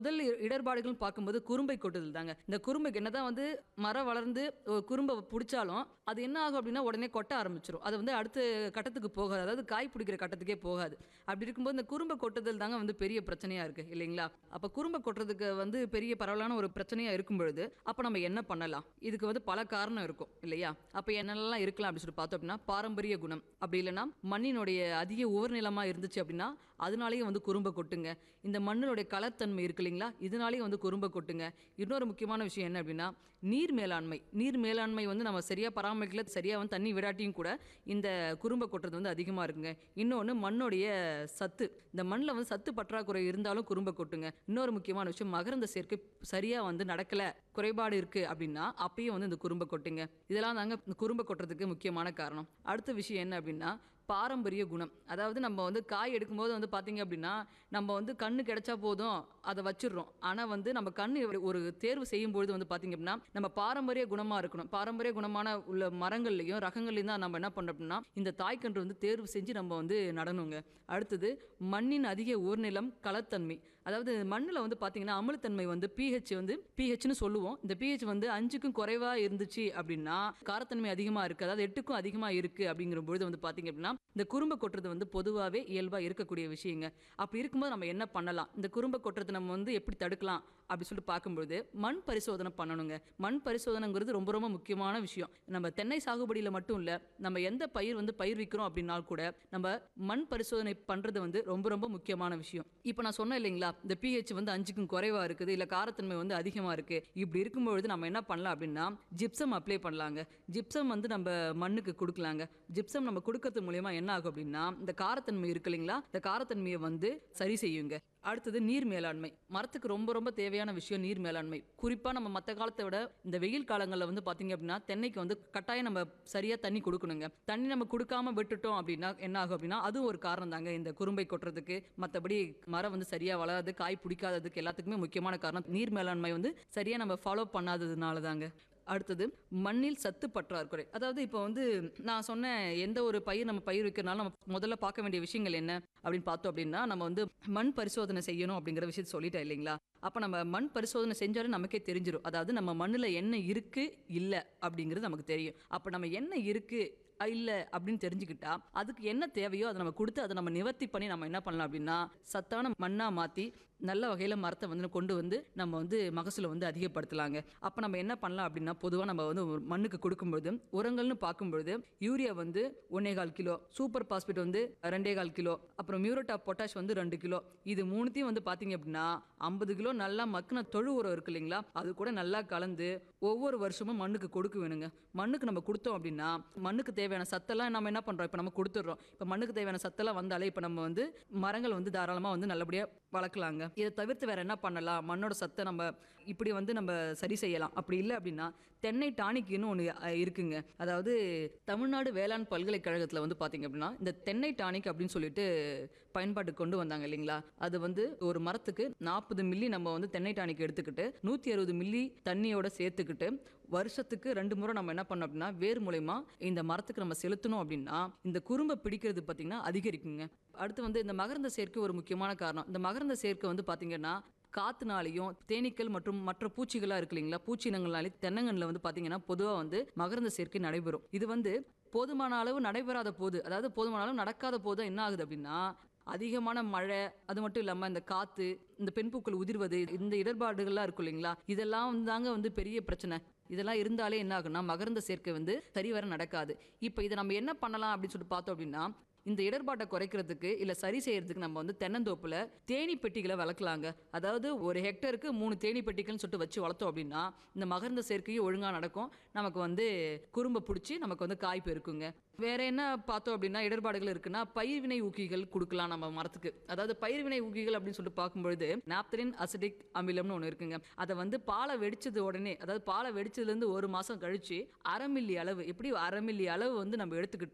முதல் இ- இடர்பாடுகள்னு பார்க்கும்போது குறும்பை கொட்டுதல் தாங்க இந்த குறும்பைக்கு என்னதான் வந்து மரம் வளர்ந்து ஒரு குறும்பை பிடிச்சாலும் அது என்ன ஆகும் அப்படின்னா உடனே கொட்ட ஆரம்பிச்சிடும் அது வந்து அடுத்த கட்டத்துக்கு போகாது அதாவது காய் பிடிக்கிற கட்டத்துக்கே போகாது அப்படி இருக்கும்போது இந்த குறும்பை கொட்டுதல் தாங்க வந்து பெரிய பிரச்சனையா இருக்கு இல்லைங்களா அப்ப குறும்பை கொட்டுறதுக்கு வந்து பெரிய பரவலான ஒரு பிரச்சனையா இருக்கும் பொழுது அப்ப நம்ம என்ன பண்ணலாம் இதுக்கு வந்து பல காரணம் இருக்கும் இல்லையா அப்ப என்னெல்லாம் இருக்கலாம் அப்படின்னு சொல்லி பார்த்தோம் அப்படின்னா பாரம்பரிய குணம் அப்படி இல்லைன்னா மண்ணினுடைய அதிக உவர்நிலமா இருந்துச்சு அப்படின்னா அதனாலேயே வந்து குறும்பை கொட்டுங்க இந்த மண்ணினுடைய கலர்த்தன்மை இருக்கு இல்லைங்களா இதனாலேயே வந்து குறும்பை கொட்டுங்க இன்னொரு முக்கியமான விஷயம் என்ன அப்படின்னா நீர் மேலாண்மை நீர் மேலாண்மை வந்து நம்ம சரியா பராமரிக்கல சரியா வந்து தண்ணி விடாட்டியும் கூட இந்த குறும்பை கொட்டுறது வந்து அதிகமா இருக்குங்க இன்னொன்று மண்ணுடைய சத்து இந்த மண்ணில் வந்து சத்து பற்றாக்குறை இருந்தாலும் குறும்பை கொட்டுங்க இன்னொரு முக்கியமான விஷயம் மகரந்த சேர்க்கை சரியா வந்து நடக்கல குறைபாடு இருக்கு அப்படின்னா அப்பயும் வந்து இந்த குறும்பை கொட்டுங்க இதெல்லாம் தாங்க இந்த குறும்பை கொட்டுறதுக்கு முக்கியமான காரணம் அடுத்த விஷயம் என்ன அப்படின்னா பாரம்பரிய குணம் அதாவது நம்ம வந்து காய் எடுக்கும்போது வந்து பார்த்தீங்க அப்படின்னா நம்ம வந்து கண்ணு கிடைச்சா போதும் அதை வச்சிடுறோம் ஆனால் வந்து நம்ம கண்ணு ஒரு- ஒரு தேர்வு செய்யும் பொழுது வந்து பார்த்தீங்க அப்படின்னா நம்ம பாரம்பரிய குணமாக இருக்கணும் பாரம்பரிய குணமான உள்ள மரங்கள்லையும் ரகங்கள்லையும் தான் நம்ம என்ன பண்ணோம் அப்படின்னா இந்த தாய்க்கன்று வந்து தேர்வு செஞ்சு நம்ம வந்து நடணுங்க அடுத்தது மண்ணின் அதிக ஊர்நிலம் கலத்தன்மை அதாவது மண்ணில் வந்து பார்த்தீங்கன்னா அமிலத்தன்மை வந்து பிஹெச் வந்து பிஹெச்னு சொல்லுவோம் இந்த பிஹெச் வந்து அஞ்சுக்கும் குறைவாக இருந்துச்சு அப்படின்னா காரத்தன்மை அதிகமாக இருக்குது அதாவது எட்டுக்கும் அதிகமாக இருக்குது அப்படிங்கிற பொழுது வந்து பார்த்தீங்க அப்படின்னா இந்த குறும்பை கொட்டுறது வந்து பொதுவாகவே இயல்பாக இருக்கக்கூடிய விஷயங்க அப்படி இருக்கும்போது நம்ம என்ன பண்ணலாம் இந்த குறும்பை கொட்டுறது நம்ம வந்து எப்படி தடுக்கலாம் அப்படி சொல்லிட்டு பார்க்கும்பொழுது மண் பரிசோதனை பண்ணணுங்க மண் பரிசோதனைங்கிறது ரொம்ப ரொம்ப முக்கியமான விஷயம் நம்ம தென்னை சாகுபடியில் மட்டும் இல்லை நம்ம எந்த பயிர் வந்து பயிர் விற்கிறோம் அப்படின்னால் கூட நம்ம மண் பரிசோதனை பண்ணுறது வந்து ரொம்ப ரொம்ப முக்கியமான விஷயம் இப்போ நான் சொன்னேன் இல்லைங்களா இந்த பிஹெச் வந்து அஞ்சுக்கும் குறைவாக இருக்குது இல்லை காரத்தன்மை வந்து அதிகமாக இருக்குது இப்படி இருக்கும்பொழுது நம்ம என்ன பண்ணலாம் அப்படின்னா ஜிப்சம் அப்ளை பண்ணலாங்க ஜிப்சம் வந்து நம்ம மண்ணுக்கு கொடுக்கலாங்க ஜிப்சம் நம்ம கொடுக்கறது மூலயமா என்ன ஆகும் அப்படின்னா இந்த காரத்தன்மை இருக்கு இல்லைங்களா இந்த காரத்தன்மையை வந்து சரி செய்யுங்க அடுத்தது நீர் மேலாண்மை மரத்துக்கு ரொம்ப ரொம்ப தேவையான விஷயம் நீர் மேலாண்மை குறிப்பாக நம்ம மற்ற காலத்தை விட இந்த வெயில் காலங்களில் வந்து பார்த்தீங்க அப்படின்னா தென்னைக்கு வந்து கட்டாயம் நம்ம சரியாக தண்ணி கொடுக்கணுங்க தண்ணி நம்ம கொடுக்காம விட்டுட்டோம் அப்படின்னா என்ன ஆகும் அப்படின்னா அதுவும் ஒரு காரணம் தாங்க இந்த குறும்பை கொட்டுறதுக்கு மற்றபடி மரம் வந்து சரியாக வளராது காய் பிடிக்காததுக்கு எல்லாத்துக்குமே முக்கியமான காரணம் நீர் மேலாண்மை வந்து சரியாக நம்ம ஃபாலோ பண்ணாததுனால தாங்க அடுத்தது மண்ணில் சத்து பற்றாக்குறை அதாவது இப்போ வந்து நான் சொன்ன எந்த ஒரு பயிர் நம்ம பயிர் வைக்கிறனாலும் நம்ம முதல்ல பார்க்க வேண்டிய விஷயங்கள் என்ன அப்படின்னு பார்த்தோம் அப்படின்னா நம்ம வந்து மண் பரிசோதனை செய்யணும் அப்படிங்கிற விஷயத்த சொல்லிட்டேன் இல்லைங்களா அப்போ நம்ம மண் பரிசோதனை செஞ்சாலும் நமக்கே தெரிஞ்சிடும் அதாவது நம்ம மண்ணில் என்ன இருக்கு இல்லை அப்படிங்கிறது நமக்கு தெரியும் அப்போ நம்ம என்ன இருக்கு இல்லை அப்படின்னு தெரிஞ்சுக்கிட்டா அதுக்கு என்ன தேவையோ அதை நம்ம கொடுத்து அதை நம்ம நிவர்த்தி பண்ணி நம்ம என்ன பண்ணலாம் அப்படின்னா சத்தான மண்ணாக மாற்றி நல்ல வகையில் மரத்தை வந்து கொண்டு வந்து நம்ம வந்து மகசூலை வந்து அதிகப்படுத்தலாங்க அப்போ நம்ம என்ன பண்ணலாம் அப்படின்னா பொதுவாக நம்ம வந்து ஒரு மண்ணுக்கு கொடுக்கும்பொழுது உரங்கள்னு பார்க்கும்பொழுது யூரியா வந்து ஒன்னே கால் கிலோ சூப்பர் பாஸ்பேட் வந்து ரெண்டே கால் கிலோ அப்புறம் மியூரட் ஆஃப் பொட்டாஷ் வந்து ரெண்டு கிலோ இது மூணுத்தையும் வந்து பார்த்தீங்க அப்படின்னா ஐம்பது கிலோ நல்லா மக்கின தொழு உரம் இருக்கு இல்லைங்களா அது கூட நல்லா கலந்து ஒவ்வொரு வருஷமும் மண்ணுக்கு கொடுக்க வேணுங்க மண்ணுக்கு நம்ம கொடுத்தோம் அப்படின்னா மண்ணுக்கு தேவையான சத்தெல்லாம் நம்ம என்ன பண்ணுறோம் இப்போ நம்ம கொடுத்துட்றோம் இப்போ மண்ணுக்கு தேவையான சத்தெல்லாம் வந்தாலே இப்போ நம்ம வந்து மரங்கள் வந்து தாராளமாக வந்து நல்லபடியாக வளர்க்கலாங்க இதை தவிர்த்து வேற என்ன பண்ணலாம் மண்ணோட சத்தை நம்ம இப்படி வந்து நம்ம சரி செய்யலாம் அப்படி இல்லை அப்படின்னா தென்னை டானிக்னு ஒன்று இருக்குங்க அதாவது தமிழ்நாடு வேளாண் பல்கலைக்கழகத்தில் வந்து பார்த்தீங்க அப்படின்னா இந்த தென்னை டானிக் அப்படின்னு சொல்லிட்டு பயன்பாட்டுக்கு கொண்டு வந்தாங்க இல்லைங்களா அது வந்து ஒரு மரத்துக்கு நாற்பது மில்லி நம்ம வந்து தென்னை டானிக் எடுத்துக்கிட்டு நூற்றி அறுபது மில்லி தண்ணியோட சேர்த்துக்கிட்டு வருஷத்துக்கு ரெண்டு முறை நம்ம என்ன பண்ணோம் அப்படின்னா வேர் மூலயமா இந்த மரத்துக்கு நம்ம செலுத்தணும் அப்படின்னா இந்த குறும்பை பிடிக்கிறது பார்த்தீங்கன்னா அதிகரிக்குங்க அடுத்து வந்து இந்த மகரந்த சேர்க்கை ஒரு முக்கியமான காரணம் இந்த மகரந்த சேர்க்கை வந்து பார்த்தீங்கன்னா காத்துனாலையும் தேனீக்கள் மற்றும் மற்ற பூச்சிகளா இருக்கு இல்லைங்களா பூச்சினங்களாலே தென்னங்கன்ல வந்து பாத்தீங்கன்னா பொதுவா வந்து மகரந்த சேர்க்கை நடைபெறும் இது வந்து போதுமான அளவு நடைபெறாத போது அதாவது போதுமான அளவு நடக்காத போது என்ன ஆகுது அப்படின்னா அதிகமான மழை அது மட்டும் இல்லாம இந்த காத்து இந்த பெண்பூக்கள் உதிர்வது இந்த இடர்பாடுகள்லாம் இருக்கும் இல்லைங்களா இதெல்லாம் வந்து தாங்க வந்து பெரிய பிரச்சனை இதெல்லாம் இருந்தாலே என்ன ஆகும்னா மகரந்த சேர்க்கை வந்து சரிவர நடக்காது இப்போ இதை நம்ம என்ன பண்ணலாம் அப்படின்னு சொல்லிட்டு பார்த்தோம் அப்படின்னா இந்த இடர்பாட்டை குறைக்கிறதுக்கு இல்லை சரி செய்யறதுக்கு நம்ம வந்து தென்னந்தோப்புல தேனி பெட்டிகளை வளர்க்கலாங்க அதாவது ஒரு ஹெக்டருக்கு மூணு தேனி பெட்டிகள்னு சொல்லிட்டு வச்சு வளர்த்தோம் அப்படின்னா இந்த மகரந்த சேர்க்கையும் ஒழுங்காக நடக்கும் நமக்கு வந்து குறும்பை பிடிச்சி நமக்கு வந்து காய் பெருக்குங்க வேற என்ன பார்த்தோம் அப்படின்னா இடர்பாடுகள் இருக்குன்னா பயிர்வினை ஊக்கிகள் கொடுக்கலாம் நம்ம மரத்துக்கு அதாவது பயிர்வினை ஊக்கிகள் அப்படின்னு சொல்லிட்டு பார்க்கும்பொழுது நாப்தலின் அசிடிக் அமிலம்னு ஒன்று இருக்குங்க அதை வந்து பாலை வெடிச்சது உடனே அதாவது பாலை வெடிச்சதுலேருந்து ஒரு மாதம் கழிச்சு அரை மில்லி அளவு எப்படி அரை மில்லி அளவு வந்து நம்ம எடுத்துக்கிட்டு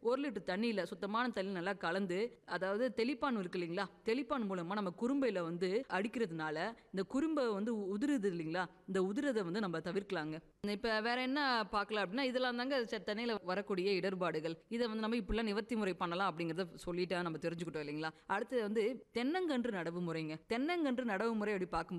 ஒரு லிட்டர் தண்ணியில் சுத்தமான தண்ணி நல்லா கலந்து அதாவது தெளிப்பான் இருக்கு இல்லைங்களா தெளிப்பான் மூலமாக நம்ம குறும்பையில் வந்து அடிக்கிறதுனால இந்த குறும்பை வந்து உ- உதிருது இல்லைங்களா இந்த உதிரதை வந்து நம்ம தவிர்க்கலாங்க இப்போ வேற என்ன பார்க்கலாம் அப்படின்னா இதெல்லாம் தாங்க ச- தண்ணியில் வரக்கூடிய இடர்பாடுகள் இதை வந்து நம்ம இப்படிலாம் நிவர்த்தி முறை பண்ணலாம் அப்படிங்கிறத சொல்லிட்டா நம்ம தெரிஞ்சுக்கிட்டோம் இல்லைங்களா அடுத்து வந்து தென்னங்கன்று நடவு முறைங்க தென்னங்கன்று நடவு முறை அப்படி பார்க்கும்போது